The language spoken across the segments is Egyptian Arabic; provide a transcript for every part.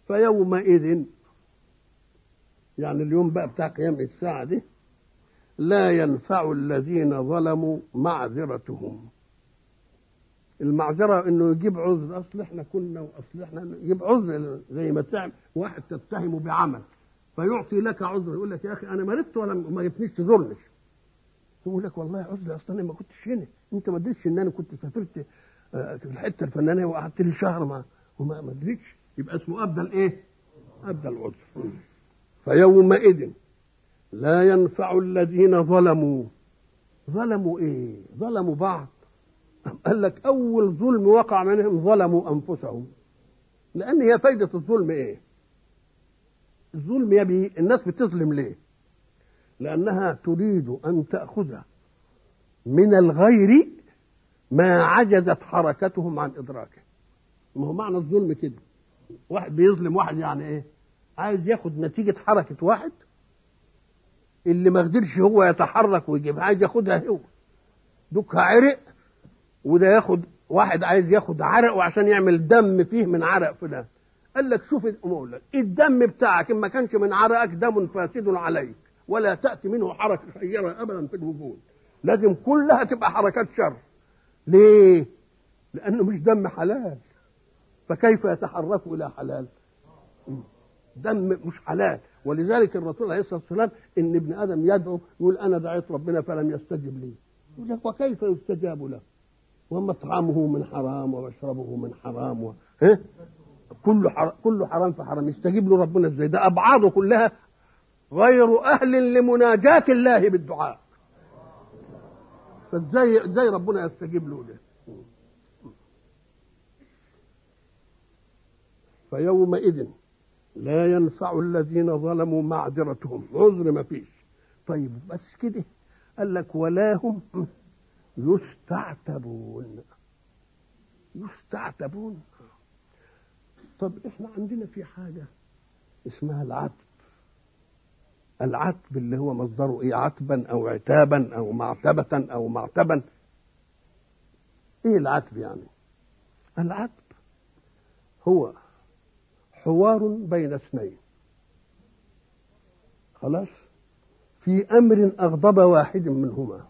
فيومئذ يعني اليوم بقى بتاع قيام الساعة دي لا ينفع الذين ظلموا معذرتهم المعذرة انه يجيب عذر اصل احنا كنا واصل احنا يجيب عذر زي ما تعمل واحد تتهمه بعمل فيعطي لك عذر يقول لك يا اخي انا مرضت ولا ما جبتنيش تزورني يقول لك والله عذر اصلا انا ما كنتش هنا انت ما ادريتش ان انا كنت سافرت آه، في الحته الفلانيه وقعدت لي شهر ما وما ما ادريتش يبقى اسمه ابدل ايه؟ ابدل عذر فيومئذ لا ينفع الذين ظلموا ظلموا ايه؟ ظلموا بعض قال لك اول ظلم وقع منهم ظلموا انفسهم لان هي فايده الظلم ايه؟ الظلم يبي الناس بتظلم ليه؟ لانها تريد ان تاخذ من الغير ما عجزت حركتهم عن ادراكه ما هو معنى الظلم كده واحد بيظلم واحد يعني ايه عايز ياخد نتيجة حركة واحد اللي ما قدرش هو يتحرك ويجيبها عايز ياخدها هو دوكها عرق وده ياخد واحد عايز ياخد عرق وعشان يعمل دم فيه من عرق فلان قال لك شوف اقول لك الدم بتاعك ان ما كانش من عرقك دم فاسد عليك ولا تاتي منه حركه خيره ابدا في الوجود لازم كلها تبقى حركات شر ليه لانه مش دم حلال فكيف يتحرك الى حلال دم مش حلال ولذلك الرسول عليه الصلاه والسلام ان ابن ادم يدعو يقول انا دعيت ربنا فلم يستجب لي يقول لك وكيف يستجاب له ومطعمه من حرام ومشربه من حرام و... ها؟ كله حرام كله حرام في حرام يستجيب له ربنا ازاي ده ابعاضه كلها غير اهل لمناجاة الله بالدعاء فازاي ازاي ربنا يستجيب له ده فيومئذ لا ينفع الذين ظلموا معذرتهم عذر ما فيش طيب بس كده قال لك ولا هم يستعتبون يستعتبون طب احنا عندنا في حاجة اسمها العتب العتب اللي هو مصدره ايه عتبا او عتابا او معتبة او معتبا ايه العتب يعني العتب هو حوار بين اثنين خلاص في امر اغضب واحد منهما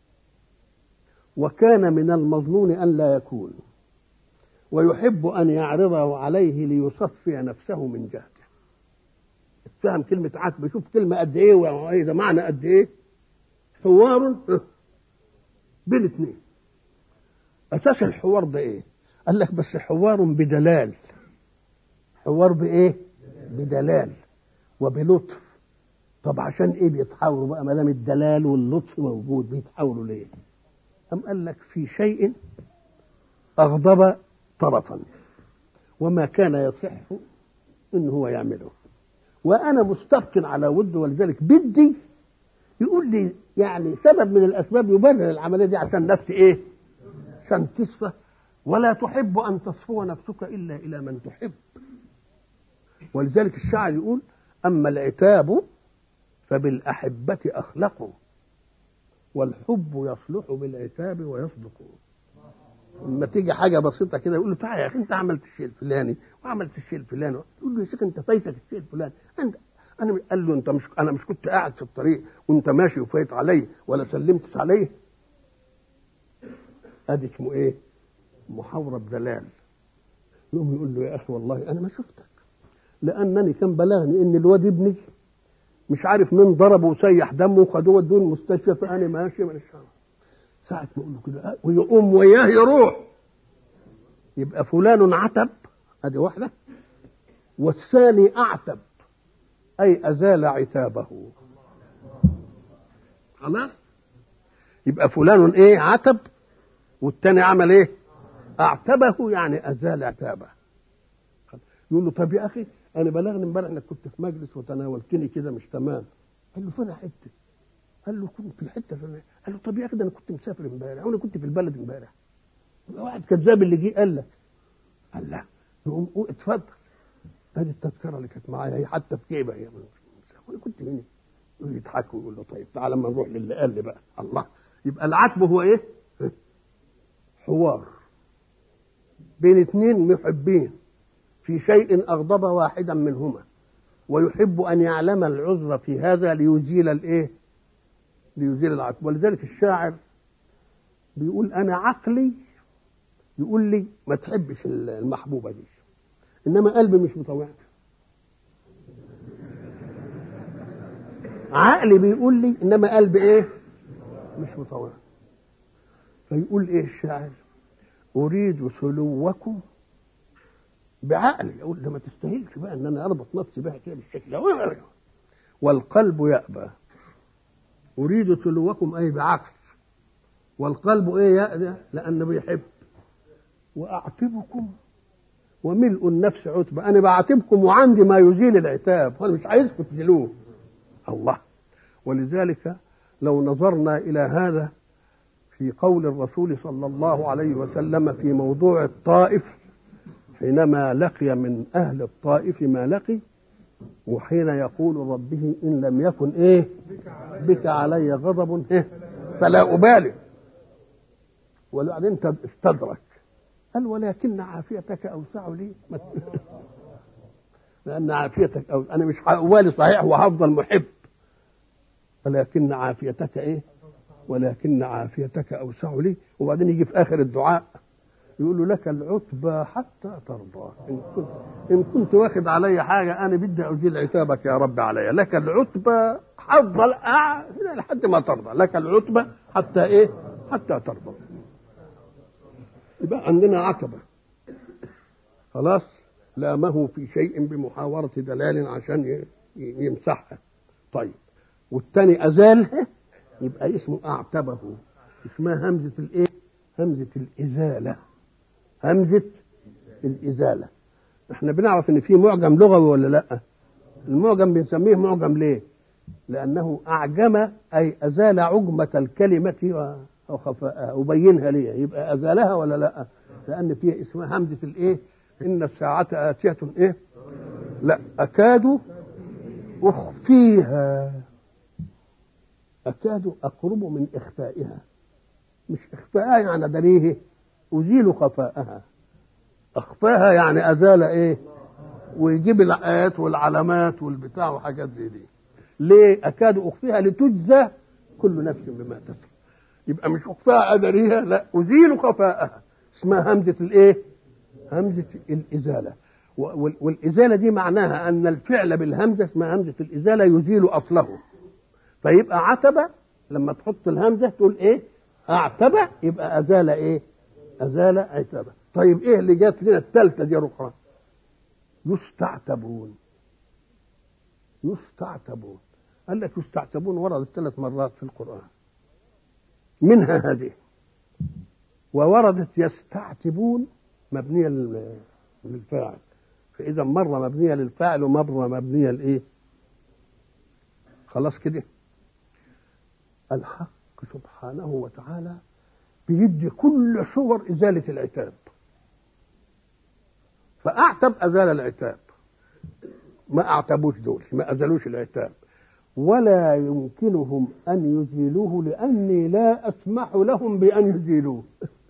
وكان من المظنون ان لا يكون ويحب ان يعرضه عليه ليصفي نفسه من جهته فهم كلمة عتب شوف كلمة قد ايه وايه ده معنى قد ايه حوار بين اثنين اساس الحوار ده ايه قال لك بس حوار بدلال حوار بايه بدلال وبلطف طب عشان ايه بيتحاوروا بقى ما دام الدلال واللطف موجود بيتحاوروا ليه أم قال لك في شيء أغضب طرفا وما كان يصح إن هو يعمله وأنا مستبق على ود ولذلك بدي يقول لي يعني سبب من الأسباب يبرر العملية دي عشان نفسي إيه؟ عشان تصفى ولا تحب أن تصفو نفسك إلا إلى من تحب ولذلك الشاعر يقول أما العتاب فبالأحبة أخلقوا والحب يصلح بالعتاب ويصدق لما تيجي حاجه بسيطه كده يقول له تعالى يا اخي انت عملت الشيء الفلاني وعملت الشيء الفلاني يقول له يا شيخ انت فايتك الشيء الفلاني انت انا قال له انت مش انا مش كنت قاعد في الطريق وانت ماشي وفايت علي ولا سلمتش عليه ادي اسمه ايه محاوره بدلال يقوم يقول له يا اخي والله انا ما شفتك لانني كان بلغني ان الواد ابني مش عارف مين ضربه وسيح دمه وخدوه ودوه المستشفى فانا ماشي من الشارع ساعة ما اقول له كده ويقوم وياه يروح يبقى فلان عتب ادي واحدة والثاني اعتب اي ازال عتابه خلاص يبقى فلان ايه عتب والتاني عمل ايه اعتبه يعني ازال عتابه يقول له طب يا اخي انا بلغني امبارح انك كنت في مجلس وتناولتني كده مش تمام قال له فين حته قال له كنت في الحته فين قال له طب يا اخي ده انا كنت مسافر امبارح وانا كنت في البلد امبارح واحد كذاب اللي جه قال لك قال لا يقوم اتفضل ادي التذكره اللي كانت معايا هي حتى في جيبها هي وانا كنت هنا يضحك ويقول له طيب تعالى اما نروح للي قال لي بقى الله يبقى العتب هو ايه؟ حوار بين اثنين محبين في شيء أغضب واحدا منهما ويحب أن يعلم العذر في هذا ليزيل الإيه؟ ليزيل العتب ولذلك الشاعر بيقول أنا عقلي يقول لي ما تحبش المحبوبة دي إنما قلبي مش مطوعني عقلي بيقول لي إنما قلبي إيه؟ مش مطوعني فيقول إيه الشاعر؟ أريد سلوكم بعقلي اقول ده ما تستاهلش بقى ان انا اربط نفسي بها كده بالشكل ده والقلب يأبى اريد سلوكم اي بعقل والقلب ايه يأبى لانه بيحب واعتبكم وملء النفس عتبة انا بعاتبكم وعندي ما يزيل العتاب وانا مش عايزكم تزيلوه الله ولذلك لو نظرنا الى هذا في قول الرسول صلى الله عليه وسلم في موضوع الطائف حينما لقي من أهل الطائف ما لقي وحين يقول ربه إن لم يكن إيه بك علي غضب إيه فلا أبالي وبعدين استدرك قال ولكن عافيتك أوسع لي لأن عافيتك أو أنا مش أبالي صحيح وهفضل محب ولكن عافيتك إيه ولكن عافيتك أوسع لي وبعدين يجي في آخر الدعاء يقول له لك العتبى حتى ترضى إن كنت, إن كنت واخد علي حاجة أنا بدي أزيل عتابك يا رب علي لك العتبى حفضل لحد ما ترضى لك العتبى حتى إيه حتى ترضى يبقى عندنا عتبة خلاص لامه في شيء بمحاورة دلال عشان يمسحها طيب والتاني أزالها يبقى اسمه أعتبه اسمها همزة الإيه؟ همزة الإزالة همزة الإزالة احنا بنعرف ان في معجم لغوي ولا لا المعجم بنسميه معجم ليه لأنه أعجم أي أزال عجمة الكلمة وخفاءها وبينها ليه يبقى أزالها ولا لا لأن فيها اسمها همزة الإيه إن الساعة آتية إيه لا أكاد أخفيها أكاد أقرب من إخفائها مش إخفائها يعني دليه أزيل خفاءها أخفاها يعني أزال إيه ويجيب الآيات والعلامات والبتاع وحاجات زي دي ليه أكاد أخفيها لتجزى كل نفس بما تسعى يبقى مش أخفاها أدريها لا أزيل خفاءها اسمها همزة الإيه همزة الإزالة والإزالة دي معناها أن الفعل بالهمزة اسمها همزة الإزالة يزيل أصله فيبقى عتبة لما تحط الهمزة تقول إيه أعتبة يبقى أزال إيه أزال عتبة طيب إيه اللي جات لنا الثالثة دي أخرى يستعتبون يستعتبون قال لك يستعتبون وردت ثلاث مرات في القرآن منها هذه ووردت يستعتبون مبنية للفاعل فإذا مرة مبنية للفاعل ومرة مبنية لإيه؟ خلاص كده الحق سبحانه وتعالى بيدي كل صور إزالة العتاب فأعتب أزال العتاب ما أعتبوش دول ما أزالوش العتاب ولا يمكنهم أن يزيلوه لأني لا أسمح لهم بأن يزيلوه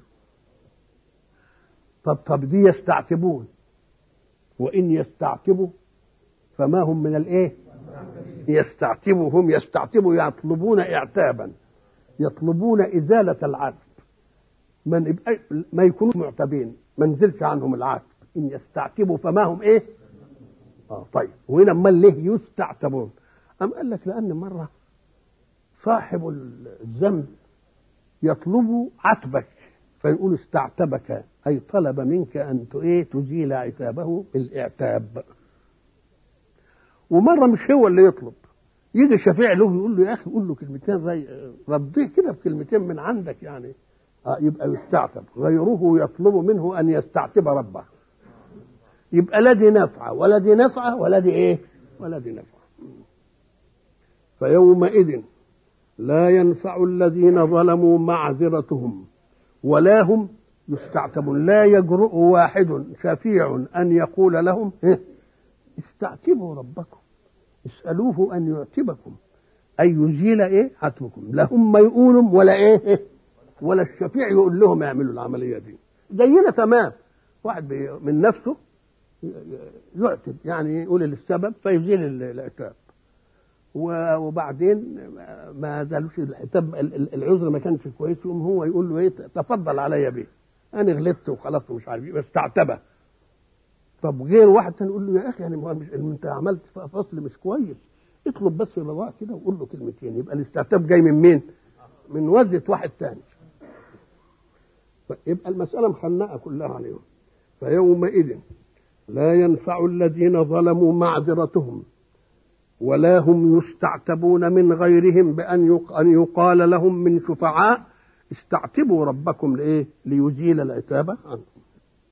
طب طب دي يستعتبون وإن يستعتبوا فما هم من الإيه يستعتبوا هم يستعتبوا يطلبون إعتابا يطلبون إزالة العتب من ما يكونوا معتبين ما نزلش عنهم العتب إن يستعتبوا فما هم إيه آه طيب وهنا أمال ليه يستعتبون أم قال لك لأن مرة صاحب الذنب يطلب عتبك فيقول استعتبك أي طلب منك أن إيه تزيل عتابه بالإعتاب ومرة مش هو اللي يطلب يجي شفيع له يقول له يا أخي قول له كلمتين زي رديه كده بكلمتين من عندك يعني آه يبقى يستعتب غيره يطلب منه أن يستعتب ربه يبقى لا دي نفعة ولا دي نفعة ولا دي إيه ولا دي نفعة فيومئذ لا ينفع الذين ظلموا معذرتهم ولا هم يستعتبون لا يجرؤ واحد شفيع أن يقول لهم استعتبوا ربكم اسألوه أن يعتبكم أي يزيل إيه عتبكم لا هم يقولوا ولا إيه ولا الشفيع يقول لهم اعملوا العملية دي زينا تمام واحد من نفسه يعتب يعني يقول السبب فيزيل ال- العتاب و- وبعدين ما زالوش العتاب ال- ال- العذر ما كانش كويس يقوم هو يقول له ايه تفضل عليا بيه انا غلطت وخلاص ومش عارف ايه بس تعتبه طب غير واحد تاني يقول له يا اخي يعني ما هو مش انت عملت فصل مش كويس اطلب بس رضاه كده وقول له كلمتين يبقى الاستعتاب جاي من مين؟ من وزة واحد تاني يبقى المسألة مخنقة كلها عليهم فيومئذ لا ينفع الذين ظلموا معذرتهم ولا هم يستعتبون من غيرهم بأن يق- أن يقال لهم من شفعاء استعتبوا ربكم لإيه؟ ليزيل العتاب عنكم